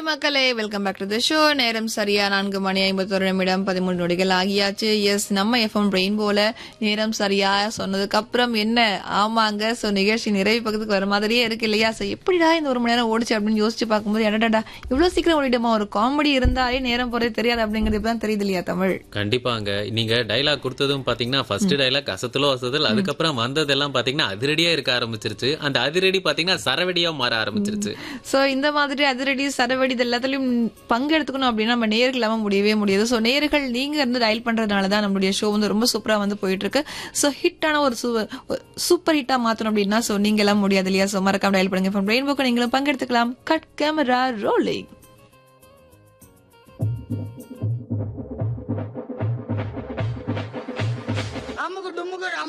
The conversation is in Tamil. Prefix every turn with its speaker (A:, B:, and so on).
A: ஹாய் மக்களே welcome back to the show நேரம் சரியா நான்கு மணி ஐம்பத்தொரு நிமிடம் பதிமூணு நொடிகள் ஆகியாச்சு எஸ் நம்ம எஃப்எம் ரெயின்போல நேரம் சரியா சொன்னதுக்கு அப்புறம் என்ன ஆமாங்க சோ நிகழ்ச்சி நிறைவு பக்கத்துக்கு வர மாதிரியே இருக்கு இல்லையா சோ எப்படிடா இந்த ஒரு மணி நேரம் ஓடிச்சு அப்படின்னு யோசிச்சு பார்க்கும்போது எடடா இவ்வளவு சீக்கிரம் ஓடிடுமா ஒரு காமெடி இருந்தாலே நேரம் போறதே தெரியாது அப்படிங்கிறது இப்பதான் தெரியுது இல்லையா தமிழ்
B: கண்டிப்பாங்க நீங்க டைலாக் கொடுத்ததும் பாத்தீங்கன்னா ஃபர்ஸ்ட் டைலாக் அசத்தலோ அசத்தல் அதுக்கப்புறம் வந்ததெல்லாம் பாத்தீங்கன்னா அதிரடியா இருக்க ஆரம்பிச்சிருச்சு அந்த அதிரடி பாத்தீங்கன்னா சரவடியா மாற ஆரம்பிச்சிருச்சு
A: சோ இந்த மாதிரி அதிரடி சரவடி இது எல்லாத்துலயும் பங்கெடுத்துக்கணும் அப்படின்னா நம்ம நேர்கள் இல்லாம முடியவே முடியாது சோ நேர்கள் நீங்க இருந்து டயல் பண்றதுனால தான் நம்மளுடைய ஷோ வந்து ரொம்ப சூப்பரா வந்து போயிட்டு இருக்கு சோ ஹிட்டான ஒரு சூப்பர் ஹிட்டா மாத்தணும் அப்படின்னா சோ நீங்க எல்லாம் முடியாது இல்லையா சோ மறக்காம டயல் பண்ணுங்க ரெயின்போக்கு நீங்களும் பங்கெடுத்துக்கலாம் கட் கேமரா ரோலிங்
C: அமுக்கு டுமுக்கு